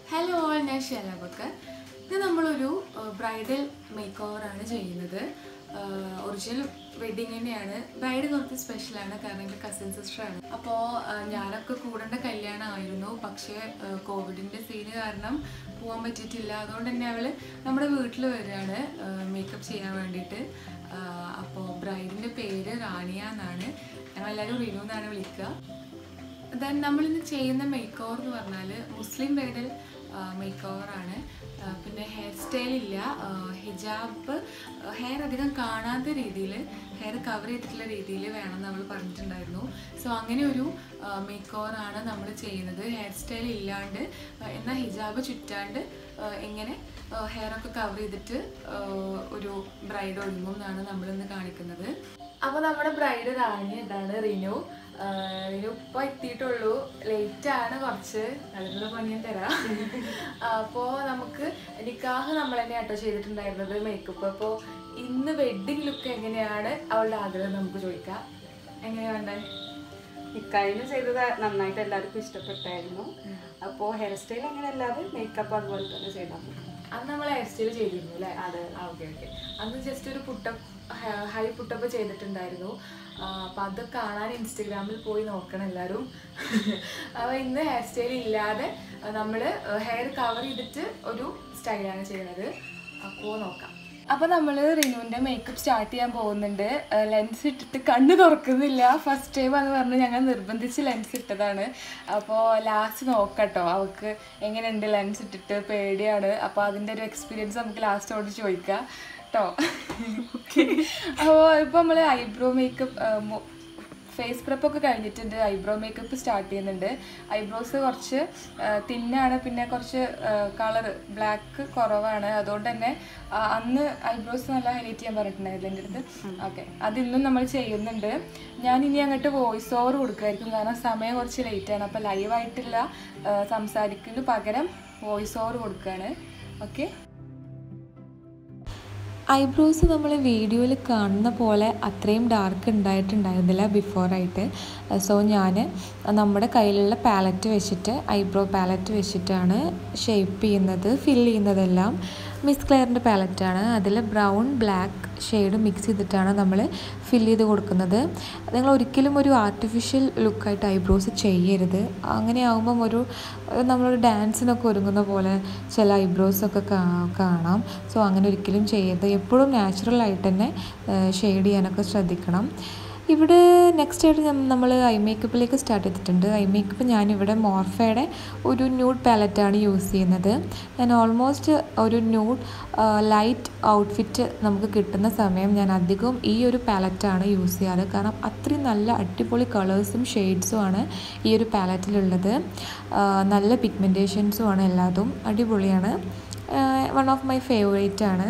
Hello all ഞാൻ ഷെലബക്ക് ഇത് നമ്മളൊരു ബ്രൈഡൽ മേക്ക് ഓവറാണ് ചെയ്യുന്നത് ഒറിജിനൽ വെഡിങ് തന്നെയാണ് ബ്രൈഡ് കുറച്ച് സ്പെഷ്യലാണ് കാരണം എൻ്റെ കസിൻ സിസ്റ്ററാണ് അപ്പോൾ ഞാനൊക്കെ കൂടേണ്ട കല്യാണമായിരുന്നു പക്ഷേ കോവിഡിൻ്റെ സീന് കാരണം പോകാൻ പറ്റിയിട്ടില്ല അതുകൊണ്ട് തന്നെ അവൾ നമ്മുടെ വീട്ടിൽ വരികയാണ് മേക്കപ്പ് ചെയ്യാൻ വേണ്ടിയിട്ട് അപ്പോൾ ബ്രൈഡിൻ്റെ പേര് റാണിയ എന്നാണ് ഞങ്ങളെല്ലാവരും റിനു എന്നാണ് വിളിക്കുക ദെൻ നമ്മളിന്ന് ചെയ്യുന്ന മേക്ക് ഓവർ എന്ന് പറഞ്ഞാൽ മുസ്ലിം ബ്രൈഡൽ മേക്ക് ഓവറാണ് പിന്നെ ഹെയർ സ്റ്റൈൽ ഇല്ല ഹിജാബ് ഹെയർ അധികം കാണാത്ത രീതിയിൽ ഹെയർ കവർ ചെയ്തിട്ടുള്ള രീതിയിൽ വേണം നമ്മൾ പറഞ്ഞിട്ടുണ്ടായിരുന്നു സോ അങ്ങനെ ഒരു മേക്ക് ഓവറാണ് നമ്മൾ ചെയ്യുന്നത് ഹെയർ സ്റ്റൈൽ ഇല്ലാണ്ട് എന്നാൽ ഹിജാബ് ചുറ്റാണ്ട് എങ്ങനെ ഹെയർ ഒക്കെ കവർ ചെയ്തിട്ട് ഒരു ബ്രൈഡ് ഒരുങ്ങും എന്നാണ് നമ്മളിന്ന് കാണിക്കുന്നത് അപ്പോൾ നമ്മുടെ ബ്രൈഡ് റാണി എന്താണ് റിനു റിനു ഇപ്പോൾ എത്തിയിട്ടുള്ളൂ ലേറ്റ് ആണ് കുറച്ച് അതിനുള്ള പണി ഞാൻ തരാം അപ്പോൾ നമുക്ക് നിക്കാഹ് നമ്മൾ തന്നെ ആട്ടോ ചെയ്തിട്ടുണ്ടായിരുന്നത് മേക്കപ്പ് അപ്പോൾ ഇന്ന് വെഡിങ് ലുക്ക് എങ്ങനെയാണ് അവളുടെ ആഗ്രഹം നമുക്ക് ചോദിക്കാം എങ്ങനെയാ വേണ്ടേ നിക്കായിന് ചെയ്തത് നന്നായിട്ട് എല്ലാവർക്കും ഇഷ്ടപ്പെട്ടായിരുന്നു അപ്പോൾ ഹെയർ സ്റ്റൈൽ അങ്ങനെ അല്ലാതെ മേക്കപ്പ് അതുപോലെ തന്നെ ചെയ്താൽ മതി അന്ന് നമ്മൾ ഹെയർ സ്റ്റൈൽ ചെയ്തിരുന്നു അല്ലേ അതെ. ഓക്കെ ഓക്കെ അന്ന് ജസ്റ്റ് ഒരു പുട്ടപ്പ് ഹൈ പുട്ടപ്പ് ചെയ്തിട്ടുണ്ടായിരുന്നു അപ്പം അത് കാണാൻ ഇൻസ്റ്റഗ്രാമിൽ പോയി നോക്കണം എല്ലാവരും അപ്പോൾ ഇന്ന് ഹെയർ സ്റ്റൈൽ ഇല്ലാതെ നമ്മൾ ഹെയർ കവർ ചെയ്തിട്ട് ഒരു സ്റ്റൈലാണ് ചെയ്യുന്നത് അപ്പോൾ നോക്കാം അപ്പോൾ നമ്മൾ റിനുവിൻ്റെ മേക്കപ്പ് സ്റ്റാർട്ട് ചെയ്യാൻ പോകുന്നുണ്ട് ലെൻസ് ഇട്ടിട്ട് കണ്ണ് തുറക്കുന്നില്ല ഫസ്റ്റ് ടൈം എന്ന് പറഞ്ഞ് ഞങ്ങൾ നിർബന്ധിച്ച് ലെൻസ് ഇട്ടതാണ് അപ്പോൾ ലാസ്റ്റ് നോക്കട്ടോ അവൾക്ക് എങ്ങനെയുണ്ട് ലെൻസ് ഇട്ടിട്ട് പേടിയാണ് അപ്പോൾ അതിൻ്റെ ഒരു എക്സ്പീരിയൻസ് നമുക്ക് ലാസ്റ്റോട് ചോദിക്കാം കേട്ടോ അപ്പോൾ ഇപ്പോൾ നമ്മൾ ഐബ്രോ മേക്കപ്പ് ഫേസ് പ്രപ്പ് ഒക്കെ കഴിഞ്ഞിട്ടുണ്ട് ഐബ്രോ മേക്കപ്പ് സ്റ്റാർട്ട് ചെയ്യുന്നുണ്ട് ഐബ്രോസ് കുറച്ച് തിന്നാണ് പിന്നെ കുറച്ച് കളർ ബ്ലാക്ക് കുറവാണ് അതുകൊണ്ട് തന്നെ ആ, അന്ന് ഐബ്രോസ് നല്ല ഹൈലൈറ്റ് ചെയ്യാൻ പറഞ്ഞിട്ടുണ്ടായിരുന്നു എൻ്റെ അടുത്ത് ഓക്കെ അതിന്നും നമ്മൾ ചെയ്യുന്നുണ്ട് ഞാൻ ഇനി അങ്ങോട്ട് വോയിസ് ഓവർ കൊടുക്കുമായിരിക്കും കാരണം സമയം കുറച്ച് ലേറ്റാണ് അപ്പോൾ ലൈവായിട്ടുള്ള സംസാരിക്കുന്നതിന് പകരം വോയിസ് ഓവർ കൊടുക്കുകയാണ് ഓക്കെ ഐബ്രോസ് നമ്മൾ വീഡിയോയിൽ കാണുന്ന പോലെ അത്രയും ഡാർക്ക് ഉണ്ടായിട്ടുണ്ടായിരുന്നില്ല ബിഫോറായിട്ട് സോ ഞാൻ നമ്മുടെ കയ്യിലുള്ള പാലറ്റ് വെച്ചിട്ട് ഐബ്രോ പാലറ്റ് വെച്ചിട്ടാണ് ഷേപ്പ് ചെയ്യുന്നത് ഫിൽ ചെയ്യുന്നതെല്ലാം മിസ് ക്ലെയറിൻ്റെ പാലറ്റാണ് അതിൽ ബ്രൗൺ ബ്ലാക്ക് ഷെയ്ഡ് മിക്സ് ചെയ്തിട്ടാണ് നമ്മൾ ഫിൽ ചെയ്ത് കൊടുക്കുന്നത് നിങ്ങൾ ഒരിക്കലും ഒരു ആർട്ടിഫിഷ്യൽ ലുക്കായിട്ട് ഐബ്രോസ് ചെയ്യരുത് അങ്ങനെ ആകുമ്പം ഒരു നമ്മളൊരു ഡാൻസിനൊക്കെ ഒരുങ്ങുന്ന പോലെ ചില ഐബ്രോസൊക്കെ കാണാം സോ അങ്ങനെ ഒരിക്കലും ചെയ്യരുത് എപ്പോഴും നാച്ചുറലായിട്ട് തന്നെ ഷെയ്ഡ് ചെയ്യാനൊക്കെ ശ്രദ്ധിക്കണം ഇവിടെ നെക്സ്റ്റ് ആയിട്ട് നമ്മൾ ഐ മേക്കപ്പിലേക്ക് സ്റ്റാർട്ട് ചെയ്തിട്ടുണ്ട് ഐ മേക്കപ്പ് ഞാനിവിടെ മോർഫയുടെ ഒരു ന്യൂഡ് പാലറ്റാണ് യൂസ് ചെയ്യുന്നത് ഞാൻ ഓൾമോസ്റ്റ് ഒരു ന്യൂഡ് ലൈറ്റ് ഔട്ട്ഫിറ്റ് നമുക്ക് കിട്ടുന്ന സമയം ഞാൻ അധികവും ഈ ഒരു പാലറ്റാണ് യൂസ് ചെയ്യാറ് കാരണം അത്രയും നല്ല അടിപൊളി കളേഴ്സും ഷെയ്ഡ്സും ആണ് ഈ ഒരു പാലറ്റിലുള്ളത് നല്ല പിഗ്മെൻറ്റേഷൻസും ആണ് എല്ലാതും അടിപൊളിയാണ് വൺ ഓഫ് മൈ ഫേവറേറ്റ് ആണ്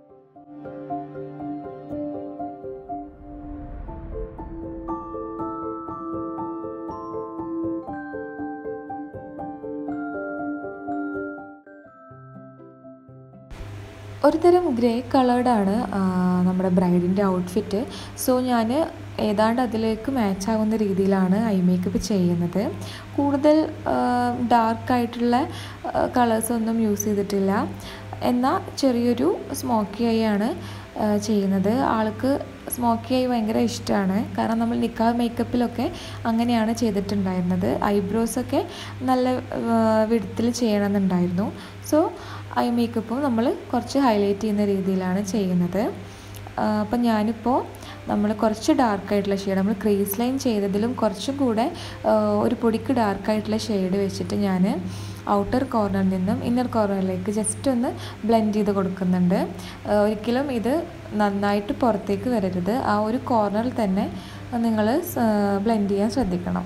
ഒരു തരം ഗ്രേ കളേർഡാണ് നമ്മുടെ ബ്രൈഡിൻ്റെ ഔട്ട്ഫിറ്റ് സോ ഞാൻ ഏതാണ്ട് അതിലേക്ക് മാച്ച് ആവുന്ന രീതിയിലാണ് ഐ മേക്കപ്പ് ചെയ്യുന്നത് കൂടുതൽ ഡാർക്കായിട്ടുള്ള കളേഴ്സൊന്നും യൂസ് ചെയ്തിട്ടില്ല എന്നാൽ ചെറിയൊരു സ്മോക്കി ഐ ആണ് ചെയ്യുന്നത് ആൾക്ക് സ്മോക്കി ഐ ഭയങ്കര ഇഷ്ടമാണ് കാരണം നമ്മൾ നിക്കാഹ് മേക്കപ്പിലൊക്കെ അങ്ങനെയാണ് ചെയ്തിട്ടുണ്ടായിരുന്നത് ഐബ്രോസൊക്കെ നല്ല വിടത്തിൽ ചെയ്യണമെന്നുണ്ടായിരുന്നു സോ ഐ മേക്കപ്പും നമ്മൾ കുറച്ച് ഹൈലൈറ്റ് ചെയ്യുന്ന രീതിയിലാണ് ചെയ്യുന്നത് അപ്പം ഞാനിപ്പോൾ നമ്മൾ കുറച്ച് ഡാർക്കായിട്ടുള്ള ഷെയ്ഡ് നമ്മൾ ക്രീസ് ലൈൻ ചെയ്തതിലും കുറച്ചും കൂടെ ഒരു പൊടിക്ക് ഡാർക്കായിട്ടുള്ള ഷെയ്ഡ് വെച്ചിട്ട് ഞാൻ ഔട്ടർ കോർണറിൽ നിന്നും ഇന്നർ കോർണറിലേക്ക് ജസ്റ്റ് ഒന്ന് ബ്ലെൻഡ് ചെയ്ത് കൊടുക്കുന്നുണ്ട് ഒരിക്കലും ഇത് നന്നായിട്ട് പുറത്തേക്ക് വരരുത് ആ ഒരു കോർണറിൽ തന്നെ നിങ്ങൾ ബ്ലെൻഡ് ചെയ്യാൻ ശ്രദ്ധിക്കണം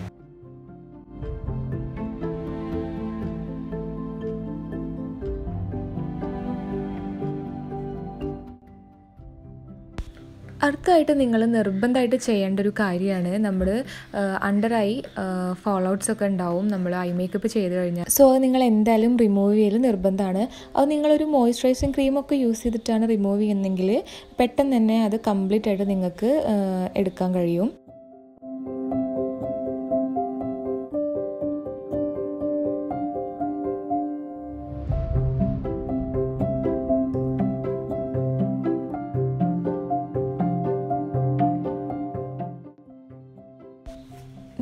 അടുത്തതായിട്ട് നിങ്ങൾ നിർബന്ധമായിട്ട് ചെയ്യേണ്ട ഒരു കാര്യമാണ് നമ്മൾ അണ്ടർ ഐ ഫോളോ ഔട്ട്സ് ഒക്കെ ഉണ്ടാവും നമ്മൾ ഐ മേക്കപ്പ് ചെയ്ത് കഴിഞ്ഞാൽ സോ അത് നിങ്ങൾ എന്തായാലും റിമൂവ് ചെയ്യൽ നിർബന്ധമാണ് അത് നിങ്ങളൊരു മോയ്സ്ചറൈസിങ് ക്രീമൊക്കെ യൂസ് ചെയ്തിട്ടാണ് റിമൂവ് ചെയ്യുന്നതെങ്കിൽ പെട്ടെന്ന് തന്നെ അത് കംപ്ലീറ്റ് ആയിട്ട് നിങ്ങൾക്ക് എടുക്കാൻ കഴിയും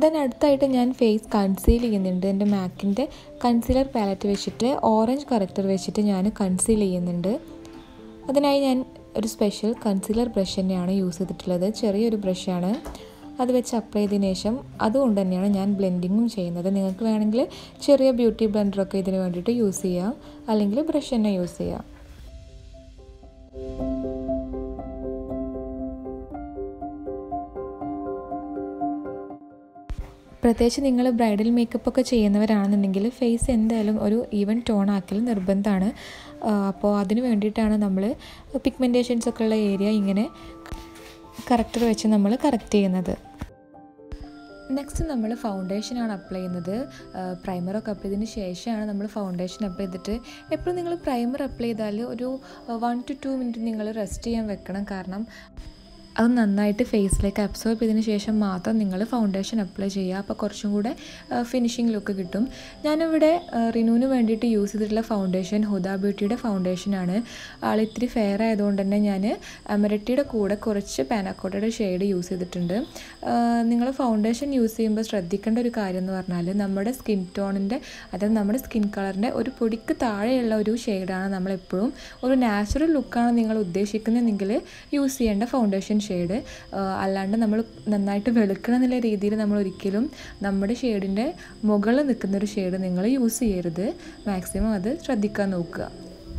ദെൻ അടുത്തായിട്ട് ഞാൻ ഫേസ് കൺസീൽ ചെയ്യുന്നുണ്ട് എൻ്റെ മാക്കിൻ്റെ കൺസീലർ പാലറ്റ് വെച്ചിട്ട് ഓറഞ്ച് കറക്റ്റർ വെച്ചിട്ട് ഞാൻ കൺസീൽ ചെയ്യുന്നുണ്ട് അതിനായി ഞാൻ ഒരു സ്പെഷ്യൽ കൺസീലർ ബ്രഷ് തന്നെയാണ് യൂസ് ചെയ്തിട്ടുള്ളത് ചെറിയൊരു ബ്രഷാണ് അത് വെച്ച് അപ്ലൈ ചെയ്തതിന് ശേഷം അതുകൊണ്ട് തന്നെയാണ് ഞാൻ ബ്ലെൻഡിങ്ങും ചെയ്യുന്നത് നിങ്ങൾക്ക് വേണമെങ്കിൽ ചെറിയ ബ്യൂട്ടി ബ്ലെൻഡറൊക്കെ ഇതിന് വേണ്ടിയിട്ട് യൂസ് ചെയ്യാം അല്ലെങ്കിൽ ബ്രഷ് തന്നെ യൂസ് ചെയ്യാം പ്രത്യേകിച്ച് നിങ്ങൾ ബ്രൈഡൽ മേക്കപ്പ് ഒക്കെ ചെയ്യുന്നവരാണെന്നുണ്ടെങ്കിൽ ഫേസ് എന്തായാലും ഒരു ഈവൻ ടോൺ ആക്കൽ നിർബന്ധമാണ് അപ്പോൾ അതിന് വേണ്ടിയിട്ടാണ് നമ്മൾ പിഗ്മെൻറ്റേഷൻസ് ഒക്കെ ഉള്ള ഏരിയ ഇങ്ങനെ കറക്റ്റർ വെച്ച് നമ്മൾ കറക്റ്റ് ചെയ്യുന്നത് നെക്സ്റ്റ് നമ്മൾ ഫൗണ്ടേഷനാണ് അപ്ലൈ ചെയ്യുന്നത് പ്രൈമറൊക്കെ അപ്ലൈ ചെയ്തതിന് ശേഷമാണ് നമ്മൾ ഫൗണ്ടേഷൻ അപ്ലൈ ചെയ്തിട്ട് എപ്പോഴും നിങ്ങൾ പ്രൈമർ അപ്ലൈ ചെയ്താൽ ഒരു വൺ ടു ടു മിനിറ്റ് നിങ്ങൾ റെസ്റ്റ് ചെയ്യാൻ വെക്കണം കാരണം അത് നന്നായിട്ട് ഫേസിലേക്ക് അബ്സോർബ് ചെയ്തതിന് ശേഷം മാത്രം നിങ്ങൾ ഫൗണ്ടേഷൻ അപ്ലൈ ചെയ്യുക അപ്പോൾ കുറച്ചും കൂടെ ഫിനിഷിംഗ് ലുക്ക് കിട്ടും ഞാനിവിടെ റിനുവിന് വേണ്ടിയിട്ട് യൂസ് ചെയ്തിട്ടുള്ള ഫൗണ്ടേഷൻ ഹുദ ബ്യൂട്ടിയുടെ ഫൗണ്ടേഷനാണ് ആൾ ഇത്തിരി ഫെയർ ആയതുകൊണ്ട് തന്നെ ഞാൻ അമരട്ടിയുടെ കൂടെ കുറച്ച് പാനാക്കോട്ടയുടെ ഷെയ്ഡ് യൂസ് ചെയ്തിട്ടുണ്ട് നിങ്ങൾ ഫൗണ്ടേഷൻ യൂസ് ചെയ്യുമ്പോൾ ശ്രദ്ധിക്കേണ്ട ഒരു കാര്യം എന്ന് പറഞ്ഞാൽ നമ്മുടെ സ്കിൻ ടോണിൻ്റെ അതായത് നമ്മുടെ സ്കിൻ കളറിൻ്റെ ഒരു പൊടിക്ക് താഴെയുള്ള ഒരു ഷെയ്ഡാണ് നമ്മളെപ്പോഴും ഒരു നാച്ചുറൽ ലുക്കാണ് നിങ്ങൾ ഉദ്ദേശിക്കുന്നതെങ്കിൽ യൂസ് ചെയ്യേണ്ട ഫൗണ്ടേഷൻ ഷെയ്ഡ് അല്ലാണ്ട് നമ്മൾ നന്നായിട്ട് വെളുക്കണം എന്നുള്ള രീതിയിൽ നമ്മൾ ഒരിക്കലും നമ്മുടെ ഷെയ്ഡിൻ്റെ മുകളിൽ നിൽക്കുന്നൊരു ഷെയ്ഡ് നിങ്ങൾ യൂസ് ചെയ്യരുത് മാക്സിമം അത് ശ്രദ്ധിക്കാൻ നോക്കുക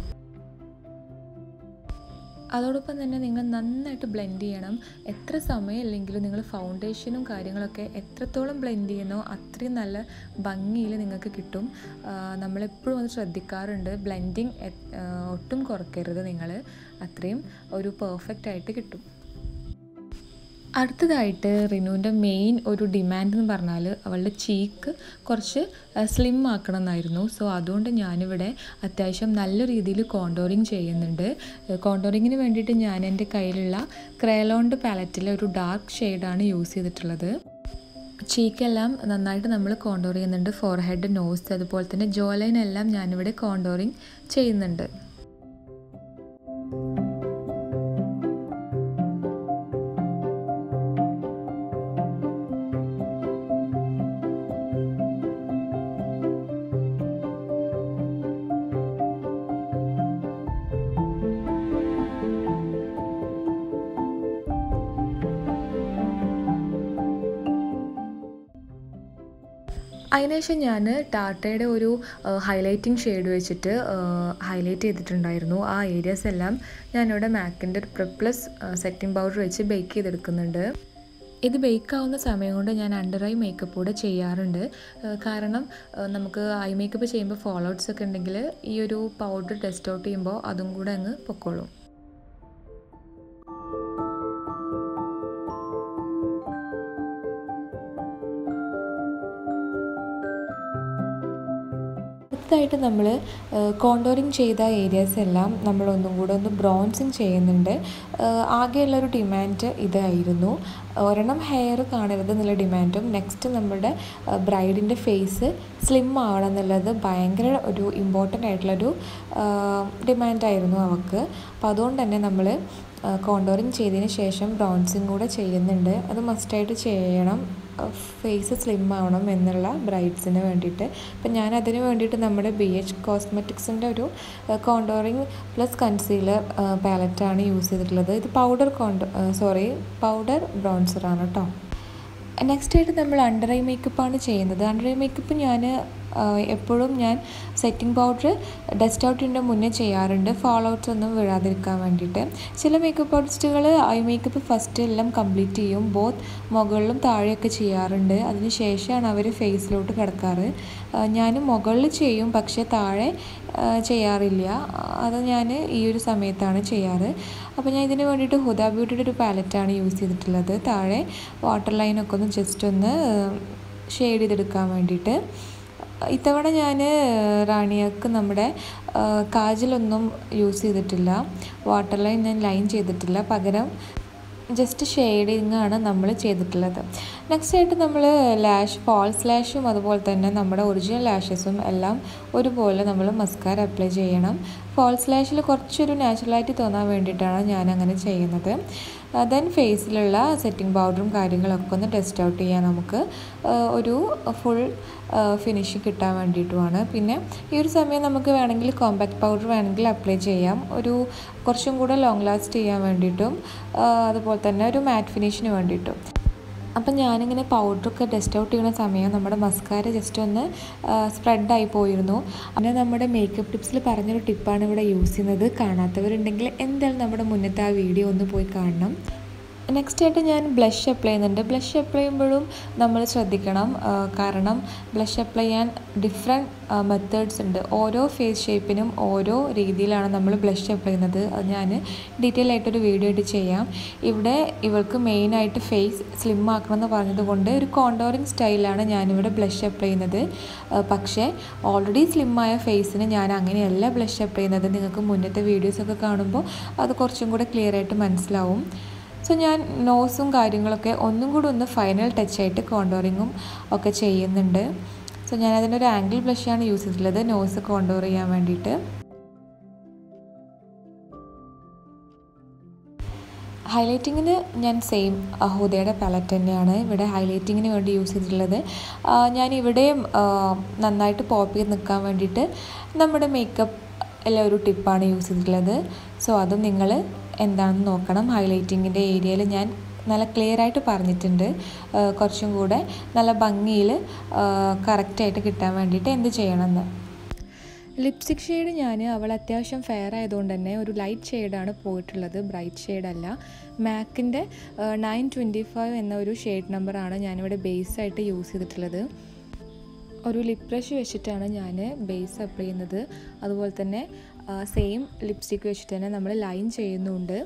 അതോടൊപ്പം തന്നെ നിങ്ങൾ നന്നായിട്ട് ബ്ലെൻഡ് ചെയ്യണം എത്ര സമയമില്ലെങ്കിലും നിങ്ങൾ ഫൗണ്ടേഷനും കാര്യങ്ങളൊക്കെ എത്രത്തോളം ബ്ലെൻഡ് ചെയ്യുന്നോ അത്രയും നല്ല ഭംഗിയിൽ നിങ്ങൾക്ക് കിട്ടും നമ്മളെപ്പോഴും അത് ശ്രദ്ധിക്കാറുണ്ട് ബ്ലെൻഡിങ് ഒട്ടും കുറയ്ക്കരുത് നിങ്ങൾ അത്രയും ഒരു പെർഫെക്റ്റ് ആയിട്ട് കിട്ടും അടുത്തതായിട്ട് റിനുവിൻ്റെ മെയിൻ ഒരു ഡിമാൻഡ് എന്ന് പറഞ്ഞാൽ അവളുടെ ചീക്ക് കുറച്ച് സ്ലിം ആക്കണം എന്നായിരുന്നു സോ അതുകൊണ്ട് ഞാനിവിടെ അത്യാവശ്യം നല്ല രീതിയിൽ കോണ്ടോറിങ് ചെയ്യുന്നുണ്ട് കോണ്ടോറിങ്ങിന് വേണ്ടിയിട്ട് ഞാൻ എൻ്റെ കയ്യിലുള്ള ക്രേലോണ്ട് പാലറ്റിലെ ഒരു ഡാർക്ക് ഷെയ്ഡാണ് യൂസ് ചെയ്തിട്ടുള്ളത് ചീക്കെല്ലാം നന്നായിട്ട് നമ്മൾ കോണ്ടോർ ചെയ്യുന്നുണ്ട് ഫോർഹെഡ് നോസ് അതുപോലെ തന്നെ ജോലൈൻ എല്ലാം ഞാനിവിടെ കോണ്ടോറിങ് ചെയ്യുന്നുണ്ട് അതിനുശേഷം ഞാൻ ടാറ്റയുടെ ഒരു ഹൈലൈറ്റിംഗ് ഷെയ്ഡ് വെച്ചിട്ട് ഹൈലൈറ്റ് ചെയ്തിട്ടുണ്ടായിരുന്നു ആ ഏരിയാസ് എല്ലാം ഞാനിവിടെ മാക്കിൻ്റെ ഒരു പ്രിപ്ലസ് സെറ്റിംഗ് പൗഡർ വെച്ച് ബേക്ക് ചെയ്തെടുക്കുന്നുണ്ട് ഇത് ബേക്ക് ആവുന്ന സമയം കൊണ്ട് ഞാൻ അണ്ടർ ഐ മേക്കപ്പ് കൂടെ ചെയ്യാറുണ്ട് കാരണം നമുക്ക് ഐ മേക്കപ്പ് ചെയ്യുമ്പോൾ ഫോളോ ഔട്ട്സ് ഒക്കെ ഉണ്ടെങ്കിൽ ഈ ഒരു പൗഡർ ടെസ്റ്റ് ഔട്ട് ചെയ്യുമ്പോൾ അതും കൂടെ അങ്ങ് പൊക്കോളും അടുത്തതായിട്ട് നമ്മൾ കോണ്ടോറിങ് ചെയ്ത ഏരിയാസ് എല്ലാം നമ്മൾ ഒന്നും കൂടെ ഒന്ന് ബ്രോൺസിങ് ചെയ്യുന്നുണ്ട് ആകെയുള്ളൊരു ഡിമാൻഡ് ഇതായിരുന്നു ഒരെണ്ണം ഹെയർ കാണരുത് എന്നുള്ള ഡിമാൻഡും നെക്സ്റ്റ് നമ്മുടെ ബ്രൈഡിൻ്റെ ഫേസ് സ്ലിം ആവണം എന്നുള്ളത് ഭയങ്കര ഒരു ഇമ്പോർട്ടൻ്റ് ആയിട്ടുള്ളൊരു ഡിമാൻഡായിരുന്നു അവൾക്ക് അപ്പോൾ അതുകൊണ്ട് തന്നെ നമ്മൾ കോണ്ടോറിങ് ചെയ്തതിന് ശേഷം ബ്രോൺസിങ് കൂടെ ചെയ്യുന്നുണ്ട് അത് മസ്റ്റായിട്ട് ചെയ്യണം ഫേസ് സ്ലിം ആവണം എന്നുള്ള ബ്രൈഡ്സിന് വേണ്ടിയിട്ട് അപ്പം ഞാൻ അതിന് വേണ്ടിയിട്ട് നമ്മുടെ ബി എച്ച് കോസ്മെറ്റിക്സിൻ്റെ ഒരു കോണ്ടോറിങ് പ്ലസ് കൺസീലർ പാലറ്റാണ് യൂസ് ചെയ്തിട്ടുള്ളത് ഇത് പൗഡർ കോണ്ടോ സോറി പൗഡർ ബ്രോൺസറാണ് കേട്ടോ നെക്സ്റ്റ് ആയിട്ട് നമ്മൾ അണ്ടർ ഐ മേക്കപ്പാണ് ചെയ്യുന്നത് അണ്ടർ ഐ മേക്കപ്പ് ഞാൻ എപ്പോഴും ഞാൻ സെറ്റിംഗ് പൗഡർ ഡസ്റ്റ് ഔട്ടിൻ്റെ മുന്നേ ചെയ്യാറുണ്ട് ഫോൾ ഔട്ട്സ് ഒന്നും വീഴാതിരിക്കാൻ വേണ്ടിയിട്ട് ചില മേക്കപ്പ് ആർട്ടിസ്റ്റുകൾ ഐ മേക്കപ്പ് ഫസ്റ്റ് എല്ലാം കംപ്ലീറ്റ് ചെയ്യും ബോത്ത് മുകളിലും താഴെയൊക്കെ ചെയ്യാറുണ്ട് അതിന് ശേഷമാണ് അവർ ഫേസിലോട്ട് കിടക്കാറ് ഞാൻ മുകളിൽ ചെയ്യും പക്ഷേ താഴെ ചെയ്യാറില്ല അത് ഞാൻ ഈ ഒരു സമയത്താണ് ചെയ്യാറ് അപ്പോൾ ഞാൻ ഇതിന് വേണ്ടിയിട്ട് ഹുദ ബ്യൂട്ടിയുടെ ഒരു പാലറ്റാണ് യൂസ് ചെയ്തിട്ടുള്ളത് താഴെ വാട്ടർ ലൈനൊക്കെ ഒന്ന് ജസ്റ്റ് ഒന്ന് ഷെയ്ഡ് ചെയ്തെടുക്കാൻ വേണ്ടിയിട്ട് ഇത്തവണ ഞാൻ റാണിയക്ക് നമ്മുടെ കാജലൊന്നും യൂസ് ചെയ്തിട്ടില്ല വാട്ടർ ലൈൻ ഞാൻ ലൈൻ ചെയ്തിട്ടില്ല പകരം ജസ്റ്റ് ഷെയ്ഡിങ് ആണ് നമ്മൾ ചെയ്തിട്ടുള്ളത് നെക്സ്റ്റ് ആയിട്ട് നമ്മൾ ലാഷ് ഫാൾസ് ലാഷും അതുപോലെ തന്നെ നമ്മുടെ ഒറിജിനൽ ലാഷസും എല്ലാം ഒരുപോലെ നമ്മൾ മസ്കാര അപ്ലൈ ചെയ്യണം ഫോൾസ് ലാഷിൽ കുറച്ചൊരു നാച്ചുറലായിട്ട് തോന്നാൻ വേണ്ടിയിട്ടാണ് ഞാൻ അങ്ങനെ ചെയ്യുന്നത് ദെൻ ഫേസിലുള്ള സെറ്റിംഗ് പൗഡറും കാര്യങ്ങളൊക്കെ ഒന്ന് ടെസ്റ്റ് ഔട്ട് ചെയ്യാൻ നമുക്ക് ആ, ഒരു ഫുൾ ഫിനിഷിങ് കിട്ടാൻ വേണ്ടിയിട്ടുമാണ് പിന്നെ ഈ ഒരു സമയം നമുക്ക് വേണമെങ്കിൽ കോമ്പാക്ട് പൗഡർ വേണമെങ്കിൽ അപ്ലൈ ചെയ്യാം ഒരു കുറച്ചും കൂടെ ലോങ് ലാസ്റ്റ് ചെയ്യാൻ വേണ്ടിയിട്ടും ആ, അതുപോലെ തന്നെ ഒരു മാറ്റ് ഫിനിഷിന് വേണ്ടിയിട്ടും അപ്പം ഞാനിങ്ങനെ പൗഡറൊക്കെ ടെസ്റ്റ് ഔട്ട് ചെയ്യുന്ന സമയം നമ്മുടെ മസ്കാര ജസ്റ്റ് ഒന്ന് സ്പ്രെഡായി പോയിരുന്നു അങ്ങനെ നമ്മുടെ മേക്കപ്പ് ടിപ്സിൽ പറഞ്ഞൊരു ടിപ്പാണ് ഇവിടെ യൂസ് ചെയ്യുന്നത് കാണാത്തവരുണ്ടെങ്കിൽ എന്തായാലും നമ്മുടെ മുന്നത്തെ ആ വീഡിയോ ഒന്ന് പോയി കാണണം നെക്സ്റ്റ് ആയിട്ട് ഞാൻ ബ്ലഷ് അപ്ലൈ ചെയ്യുന്നുണ്ട് ബ്ലഷ് അപ്ലൈ ചെയ്യുമ്പോഴും നമ്മൾ ശ്രദ്ധിക്കണം ആ, കാരണം ബ്ലഷ് അപ്ലൈ ചെയ്യാൻ ഡിഫറെൻറ്റ് മെത്തേഡ്സ് ഉണ്ട് ഓരോ ഫേസ് ഷേപ്പിനും ഓരോ രീതിയിലാണ് നമ്മൾ ബ്ലഷ് അപ്ലൈ ചെയ്യുന്നത് അത് ഞാൻ ഡീറ്റെയിൽ ആയിട്ടൊരു വീഡിയോ ആയിട്ട് ചെയ്യാം ഇവിടെ ഇവൾക്ക് മെയിനായിട്ട് ഫേസ് സ്ലിം ആക്കണം എന്ന് പറഞ്ഞതുകൊണ്ട് ഒരു കോണ്ടോറിങ് സ്റ്റൈലാണ് ഞാനിവിടെ ബ്ലഷ് അപ്ലൈ ചെയ്യുന്നത് ആ, പക്ഷേ ഓൾറെഡി സ്ലിം ആയ ഫേസിന് ഞാൻ അങ്ങനെയല്ല ബ്ലഷ് അപ്ലൈ ചെയ്യുന്നത് നിങ്ങൾക്ക് മുന്നത്തെ വീഡിയോസൊക്കെ കാണുമ്പോൾ അത് കുറച്ചും കൂടെ ക്ലിയർ ആയിട്ട് മനസ്സിലാവും സോ ഞാൻ നോസും കാര്യങ്ങളൊക്കെ ഒന്നും കൂടി ഒന്ന് ഫൈനൽ ടച്ചായിട്ട് കോണ്ടോറിങ്ങും ഒക്കെ ചെയ്യുന്നുണ്ട് സോ ഞാൻ അതിനൊരു ആംഗിൾ ബ്ലഷാണ് യൂസ് ചെയ്തിട്ടുള്ളത് നോസ് കോണ്ടോർ ചെയ്യാൻ വേണ്ടിയിട്ട് ഹൈലൈറ്റിങ്ങിന് ഞാൻ സെയിം ഹുദയുടെ പാലറ്റ് തന്നെയാണ് ഇവിടെ ഹൈലൈറ്റിങ്ങിന് വേണ്ടി യൂസ് ചെയ്തിട്ടുള്ളത് ആ, ഞാൻ ഇവിടെയും ആ, നന്നായിട്ട് പോപ്പ് ചെയ്ത് നിൽക്കാൻ വേണ്ടിയിട്ട് നമ്മുടെ മേക്കപ്പ് എല്ലാം ഒരു ടിപ്പാണ് യൂസ് ചെയ്തിട്ടുള്ളത് സോ അതും നിങ്ങൾ എന്താണെന്ന് നോക്കണം ഹൈലൈറ്റിങ്ങിൻ്റെ ഏരിയയിൽ ഞാൻ നല്ല ക്ലിയർ ആയിട്ട് പറഞ്ഞിട്ടുണ്ട് ആ, കുറച്ചും കൂടെ നല്ല ഭംഗിയിൽ കറക്റ്റായിട്ട് കിട്ടാൻ വേണ്ടിയിട്ട് എന്ത് ചെയ്യണമെന്ന് ലിപ്സ്റ്റിക് ഷെയ്ഡ് ഞാൻ അവൾ അത്യാവശ്യം ഫെയർ ആയതുകൊണ്ട് തന്നെ ഒരു ലൈറ്റ് ഷെയ്ഡാണ് പോയിട്ടുള്ളത് ബ്രൈറ്റ് ഷെയ്ഡല്ല മാക്കിൻ്റെ നയൻ ട്വൻറ്റി ഫൈവ് എന്ന ഒരു ഷെയ്ഡ് നമ്പറാണ് ഞാനിവിടെ ബേസ് ആയിട്ട് യൂസ് ചെയ്തിട്ടുള്ളത് ഒരു ലിപ് ബ്രഷ് വെച്ചിട്ടാണ് ഞാൻ ബേസ് അപ്ലൈ ചെയ്യുന്നത് അതുപോലെ തന്നെ സെയിം ലിപ്സ്റ്റിക്ക് വെച്ചിട്ട് തന്നെ നമ്മൾ ലൈൻ ചെയ്യുന്നുണ്ട്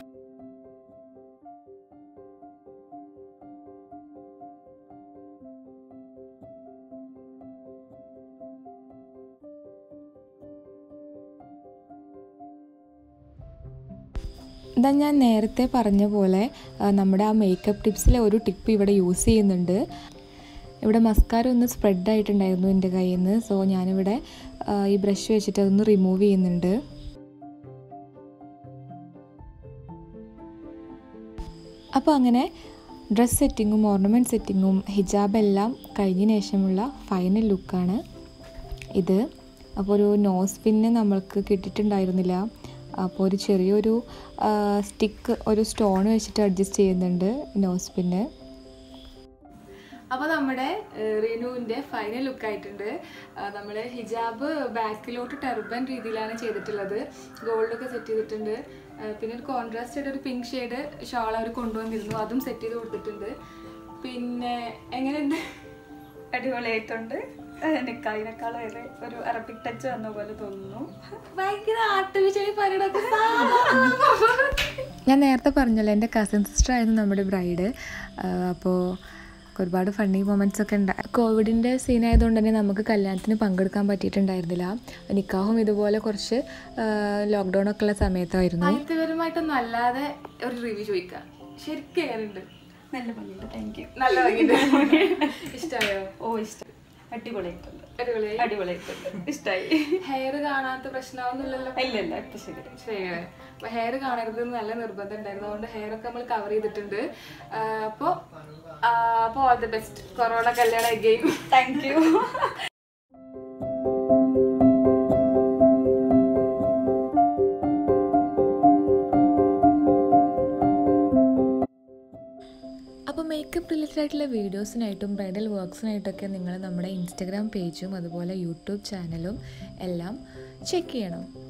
ഇതാ ഞാൻ നേരത്തെ പറഞ്ഞ പോലെ ആ, നമ്മുടെ ആ മേക്കപ്പ് ടിപ്സിലെ ഒരു ടിപ്പ് ഇവിടെ യൂസ് ചെയ്യുന്നുണ്ട് ഇവിടെ മസ്കാര ഒന്ന് സ്പ്രെഡ് ആയിട്ടുണ്ടായിരുന്നു എൻ്റെ കയ്യിൽ നിന്ന് സോ ഞാനിവിടെ ആ, ഈ ബ്രഷ് വെച്ചിട്ട് അതൊന്ന് റിമൂവ് ചെയ്യുന്നുണ്ട് അപ്പോൾ അങ്ങനെ ഡ്രസ് സെറ്റിങ്ങും ഓർണമെൻറ്റ് സെറ്റിങ്ങും ഹിജാബ് എല്ലാം കഴിഞ്ഞതിന് ശേഷമുള്ള ഫൈനൽ ലുക്കാണ് ഇത് അപ്പോൾ ഒരു നോസ് പിന്ന് നമ്മൾക്ക് കിട്ടിയിട്ടുണ്ടായിരുന്നില്ല അപ്പോൾ ഒരു ചെറിയൊരു സ്റ്റിക്ക് ഒരു സ്റ്റോൺ വെച്ചിട്ട് അഡ്ജസ്റ്റ് ചെയ്യുന്നുണ്ട് നോസ് പിന്ന് അപ്പോൾ നമ്മുടെ ഏഹ്, റിനുവിൻ്റെ ഫൈനൽ ലുക്ക് ആയിട്ടുണ്ട് നമ്മൾ ഹിജാബ് ബാക്കിലോട്ട് ടെർബൻ രീതിയിലാണ് ചെയ്തിട്ടുള്ളത് ഗോൾഡൊക്കെ സെറ്റ് ചെയ്തിട്ടുണ്ട് ഏഹ്, പിന്നെ ഒരു കോൺട്രാസ്റ്റ് ആയിട്ട് ഒരു പിങ്ക് ഷെയ്ഡ് ഷാൾ അവർ കൊണ്ടുവന്നിരുന്നു അതും സെറ്റ് ചെയ്ത് കൊടുത്തിട്ടുണ്ട് പിന്നെ എങ്ങനെയുണ്ട് അടിപൊളിയായിട്ടുണ്ട് നിക്കാതിനേക്കാളേറെ ഒരു അറബിക് ടച്ച് വന്ന പോലെ തോന്നുന്നു ഭയങ്കര ആർട്ടിഫിഷ്യലി പരിടൊക്കെ ഞാൻ നേരത്തെ പറഞ്ഞല്ലോ എൻ്റെ കസിൻ സിസ്റ്റർ ആയിരുന്നു നമ്മുടെ ബ്രൈഡ് അപ്പോൾ ഒരുപാട് ഫണ്ണി മൊമെൻറ്റ്സ് ഒക്കെ ഉണ്ട് കോവിഡിൻ്റെ സീൻ ആയതുകൊണ്ട് തന്നെ നമുക്ക് കല്യാണത്തിന് പങ്കെടുക്കാൻ പറ്റിയിട്ടുണ്ടായിരുന്നില്ല നിക്കാഹും ഇതുപോലെ കുറച്ച് ലോക്ക്ഡൗൺ ഒക്കെ ഉള്ള സമയത്തായിരുന്നു സാഹിത്യപരമായിട്ടൊന്നും അല്ലാതെ ഒരു റിവ്യൂ ചോദിക്കാം ശരിക്കും എങ്ങനെയുണ്ട് നല്ല ഭംഗിയുണ്ട് താങ്ക് യു നല്ല ഭംഗിയുണ്ട് ഇഷ്ടമായോ ഓ ഇഷ്ടം അടിപൊളിയായിട്ടുണ്ട് അടിപൊളി അടിപൊളിയായിട്ടുണ്ട് ഇഷ്ടമായി ഹെയർ കാണാത്ത പ്രശ്നമൊന്നുമില്ലല്ലോ ഇല്ല ഇല്ല ഇപ്പൊ ശരി ശരിയാണ് അപ്പൊ ഹെയർ കാണരുത് എന്ന് നല്ല നിർബന്ധം ഉണ്ടായിരുന്നു അതുകൊണ്ട് ഹെയർ ഒക്കെ നമ്മൾ കവർ ചെയ്തിട്ടുണ്ട് അപ്പോൾ അപ്പോൾ ഓൾ ദി ബെസ്റ്റ് കൊറോണ കല്യാണം അഗെയിൻ താങ്ക് യു അപ്പോൾ മേക്കപ്പ് റിലേറ്റഡ് ആയിട്ടുള്ള വീഡിയോസിനായിട്ടും ബ്രൈഡൽ വർക്ക്സിനായിട്ടൊക്കെ നിങ്ങൾ നമ്മുടെ ഇൻസ്റ്റഗ്രാം പേജും അതുപോലെ യൂട്യൂബ് ചാനലും എല്ലാം ചെക്ക് ചെയ്യണം